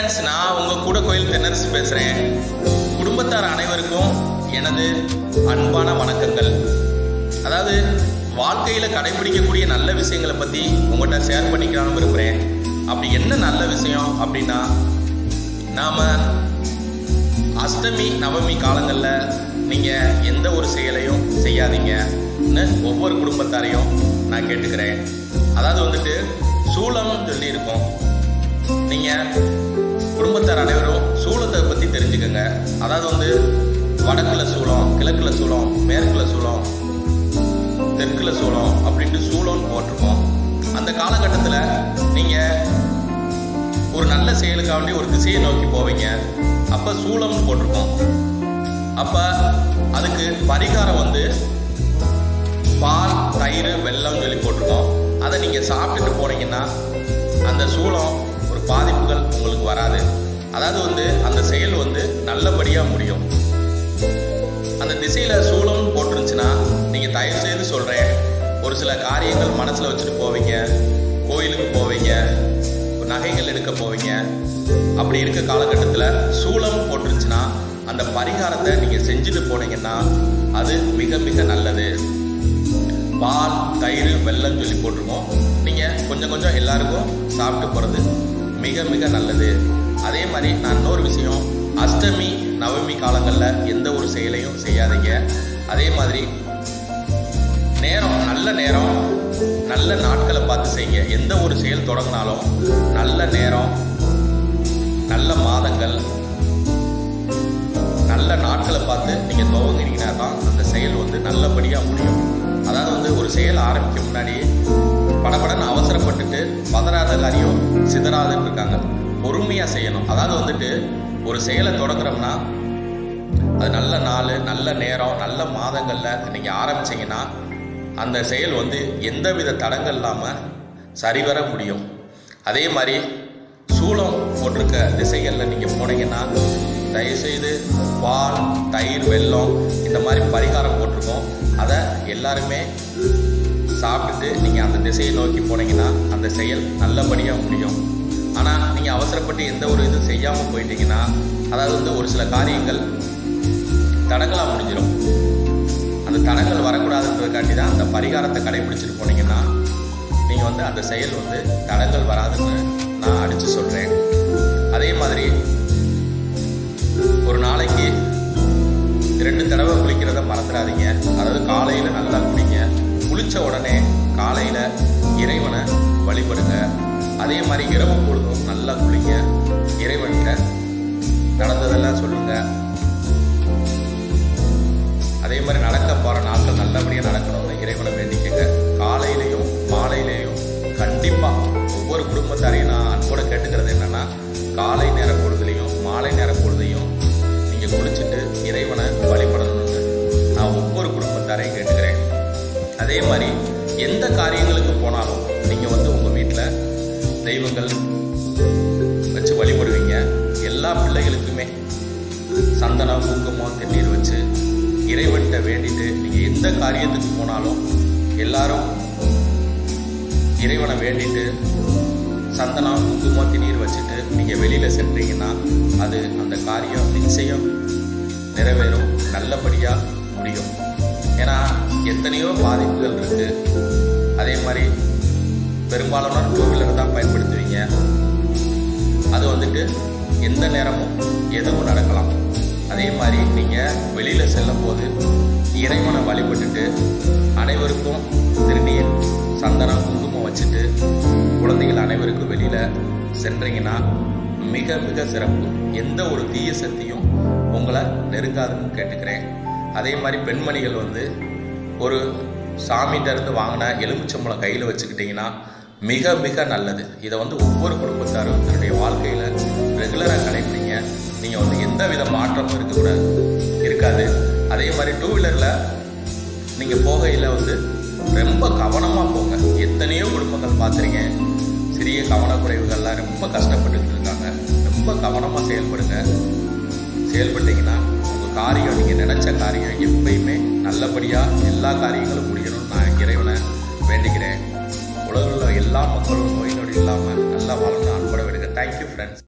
friends நான் உங்கள் கூட கோயில் தென்னரசு பேசுகிறேன் குடும்பத்தார் அனைவருக்கும் எனது அன்பான வணக்கங்கள் அதாவது வாழ்க்கையில் கடைபிடிக்கக்கூடிய நல்ல விஷயங்களை பற்றி உங்கள்கிட்ட ஷேர் பண்ணிக்கலாம்னு விரும்புகிறேன் அப்படி என்ன நல்ல விஷயம் அப்படின்னா நாம் அஷ்டமி நவமி காலங்களில் நீங்கள் எந்த ஒரு செயலையும் செய்யாதீங்கன்னு ஒவ்வொரு குடும்பத்தாரையும் நான் கேட்டுக்கிறேன் அதாவது வந்துட்டு சூளம்னு சொல்லி இருக்கோம் நீங்கள் குடும்பத்தார் அனைவரும் சூளத்தை பற்றி தெரிஞ்சுக்கோங்க அதாவது வந்து வடக்குல சூளம் கிழக்குல சூளம் மேற்குல சூளம் தெற்குல சூளம் அப்படின்ட்டு சூளம்னு போட்டிருக்கோம் அந்த காலகட்டத்தில் நீங்கள் ஒரு நல்ல செயலுக்காக வேண்டி ஒரு திசையை நோக்கி போவீங்க அப்போ சூளம்னு போட்டிருக்கோம் அப்போ அதுக்கு பரிகாரம் வந்து பால் தயிர் வெல்லம் சொல்லி போட்டிருக்கோம் அதை நீங்கள் சாப்பிட்டுட்டு போனீங்கன்னா அந்த சூளம் ஒரு பாதிப்புகள் உங்களுக்கு வராது அதாவது வந்து அந்த செயல் வந்து நல்லபடியாக முடியும் அந்த திசையில் சூளம்னு போட்டுருந்துச்சுன்னா நீங்கள் தயவு செய்து சொல்கிறேன் ஒரு சில காரியங்கள் மனசில் வச்சுட்டு போவீங்க கோயிலுக்கு போவீங்க நகைகள் எடுக்க போவீங்க அப்படி இருக்க காலகட்டத்தில் சூளம் போட்டுருந்துச்சுன்னா அந்த பரிகாரத்தை நீங்கள் செஞ்சுட்டு போனீங்கன்னா அது மிக மிக நல்லது பால் தயிர் வெல்லம் சொல்லி போட்டிருக்கோம் நீங்கள் கொஞ்சம் கொஞ்சம் எல்லாருக்கும் சாப்பிட்டு போகிறது மிக மிக நல்லது அதே மாதிரி நான் இன்னொரு விஷயம் அஷ்டமி நவமி காலங்களில் எந்த ஒரு செயலையும் செய்யாதீங்க அதே மாதிரி நேரம் நல்ல நேரம் நல்ல நாட்களை பார்த்து செய்யுங்க எந்த ஒரு செயல் தொடங்கினாலும் நல்ல நேரம் நல்ல மாதங்கள் நல்ல நாட்களை பார்த்து நீங்கள் துவங்கினீங்கன்னா தான் அந்த செயல் வந்து நல்லபடியாக முடியும் அதாவது வந்து ஒரு செயல் ஆரம்பிக்க முன்னாடி படபடன்னு அவசரப்பட்டுட்டு பதறாத காரியம் சிதறாதுன்னு இருக்காங்க பொறுமையாக செய்யணும் அதாவது வந்துட்டு ஒரு செயலை தொடங்குறோம்னா அது நல்ல நாள் நல்ல நேரம் நல்ல மாதங்களில் நீங்கள் ஆரம்பிச்சீங்கன்னா அந்த செயல் வந்து எந்தவித தடங்கள் இல்லாமல் சரிவர முடியும் அதே மாதிரி சூளம் போட்டிருக்க திசைகளில் நீங்கள் போனீங்கன்னா தயவுசெய்து பால் தயிர் வெல்லம் இந்த மாதிரி பரிகாரம் போட்டிருக்கோம் அதை எல்லாருமே சாப்பிட்டுட்டு நீங்கள் அந்த திசையை நோக்கி போனீங்கன்னா அந்த செயல் நல்லபடியாக முடியும் ஆனால் நீங்கள் அவசரப்பட்டு எந்த ஒரு இது செய்யாமல் போயிட்டீங்கன்னா அதாவது வந்து ஒரு சில காரியங்கள் தடங்களாக முடிஞ்சிடும் அந்த தடங்கள் வரக்கூடாதுன்றதுக்காண்டி தான் அந்த பரிகாரத்தை கடைபிடிச்சிட்டு போனீங்கன்னா நீங்கள் வந்து அந்த செயல் வந்து தடங்கள் வராதுன்னு நான் அடித்து சொல்கிறேன் அதே மாதிரி ஒரு நாளைக்கு ரெண்டு தடவை குளிக்கிறத மறந்துடாதீங்க அதாவது காலையில் நல்லா குளிங்க குளித்த உடனே காலையில் இறைவனை வழிபடுங்க அதே மாதிரி இரவு பொழுதும் நல்லா குளிங்க இறைவன்கிட்ட நடந்ததெல்லாம் சொல்லுங்கள் அதே மாதிரி நடக்க போகிற நாட்கள் நல்லபடியாக நடக்கணும்னு இறைவனை வேண்டிக்கங்க காலையிலையும் மாலையிலையும் கண்டிப்பாக ஒவ்வொரு குடும்பத்தாரையும் நான் அன்போடு கேட்டுக்கிறது என்னென்னா காலை நேர பொழுதுலையும் மாலை நேர பொழுதையும் நீங்கள் குளிச்சுட்டு இறைவனை வழிபடணும்னு நான் ஒவ்வொரு குடும்பத்தாரையும் கேட்டுக்கிறேன் அதே மாதிரி எந்த காரியங்களுக்கு போனாலும் நீங்கள் வந்து உங்கள் வீட்டில் தெய்வங்கள் வச்சு வழிபடுவீங்க எல்லா பிள்ளைகளுக்குமே சந்தனம் குங்குமம் தண்ணீர் வச்சு இறைவன்கிட்ட வேண்டிட்டு நீங்கள் எந்த காரியத்துக்கு போனாலும் எல்லாரும் இறைவனை வேண்டிட்டு சந்தனம் குங்குமம் தண்ணீர் வச்சுட்டு நீங்கள் வெளியில் சென்றீங்கன்னா அது அந்த காரியம் நிச்சயம் நிறைவேறும் நல்லபடியாக முடியும் ஏன்னா எத்தனையோ பாதிப்புகள் இருக்குது அதே மாதிரி பெரும்பாலான டூ வீலர் தான் பயன்படுத்துவீங்க அது வந்துட்டு எந்த நேரமும் எதுவும் நடக்கலாம் அதே மாதிரி நீங்கள் வெளியில் செல்லும் போது இறைவனை வழிபட்டுட்டு அனைவருக்கும் திருநீர் சந்தனம் குங்குமம் வச்சுட்டு குழந்தைகள் அனைவருக்கும் வெளியில் சென்றீங்கன்னா மிக மிக சிறப்பு எந்த ஒரு தீய சக்தியும் உங்களை நெருங்காதுன்னு கேட்டுக்கிறேன் அதே மாதிரி பெண்மணிகள் வந்து ஒரு சாமிகிட்ட இருந்து வாங்கின எலுமிச்சம்பழம் கையில் வச்சுக்கிட்டிங்கன்னா மிக மிக நல்லது இதை வந்து ஒவ்வொரு குடும்பத்தாரும் தன்னுடைய வாழ்க்கையில் ரெகுலராக கடைபிடிங்க நீங்கள் வந்து எந்த வித மாற்றமும் இருக்கக்கூடாது இருக்காது அதே மாதிரி டூ வீலரில் நீங்கள் போகையில் வந்து ரொம்ப கவனமாக போங்க எத்தனையோ குடும்பங்கள் பார்த்துருக்கேன் சிறிய கவனக்குறைவுகள்லாம் ரொம்ப கஷ்டப்பட்டுட்டு இருக்காங்க ரொம்ப கவனமாக செயல்படுங்க செயல்பட்டீங்கன்னா உங்கள் காரியம் நீங்கள் நினச்ச காரியம் எப்பயுமே நல்லபடியாக எல்லா காரியங்களும் முடியணும்னு நான் இறைவனை வேண்டிக்கிறேன் உலகில் எல்லா மக்களும் நோய் நொடி இல்லாமல் நல்லா வாழணும் அன்போட விடுங்க தேங்க்யூ ஃப்ரெண்ட்ஸ்